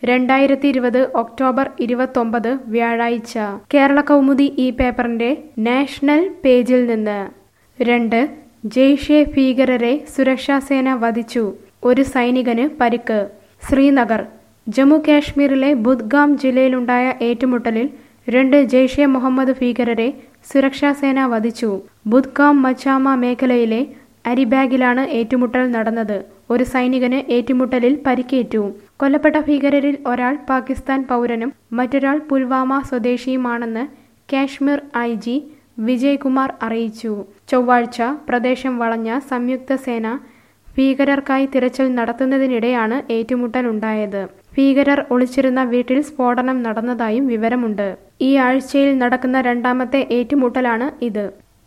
രണ്ടായിരത്തി ഇരുപത് ഒക്ടോബർ ഇരുപത്തൊമ്പത് വ്യാഴാഴ്ച കേരള കൗമുദി ഈ പേപ്പറിന്റെ നാഷണൽ പേജിൽ നിന്ന് രണ്ട് ജെയ്ഷെ ഭീകരരെ സുരക്ഷാസേന വധിച്ചു ഒരു സൈനികന് പരിക്ക് ശ്രീനഗർ ജമ്മു കാശ്മീരിലെ ബുദ്ഗാം ജില്ലയിലുണ്ടായ ഏറ്റുമുട്ടലിൽ രണ്ട് ജെയ്ഷെ മുഹമ്മദ് ഭീകരരെ സുരക്ഷാസേന വധിച്ചു ബുദ്ഗാം മച്ചാമ മേഖലയിലെ അരിബാഗിലാണ് ഏറ്റുമുട്ടൽ നടന്നത് ഒരു സൈനികന് ഏറ്റുമുട്ടലിൽ പരിക്കേറ്റു കൊല്ലപ്പെട്ട ഭീകരരിൽ ഒരാൾ പാകിസ്ഥാൻ പൗരനും മറ്റൊരാൾ പുൽവാമ സ്വദേശിയുമാണെന്ന് കാശ്മീർ ഐ ജി വിജയ്കുമാർ അറിയിച്ചു ചൊവ്വാഴ്ച പ്രദേശം വളഞ്ഞ സംയുക്ത സേന ഭീകരർക്കായി തിരച്ചിൽ നടത്തുന്നതിനിടെയാണ് ഏറ്റുമുട്ടലുണ്ടായത് ഭീകരർ ഒളിച്ചിരുന്ന വീട്ടിൽ സ്ഫോടനം നടന്നതായും വിവരമുണ്ട് ഈ ആഴ്ചയിൽ നടക്കുന്ന രണ്ടാമത്തെ ഏറ്റുമുട്ടലാണ് ഇത്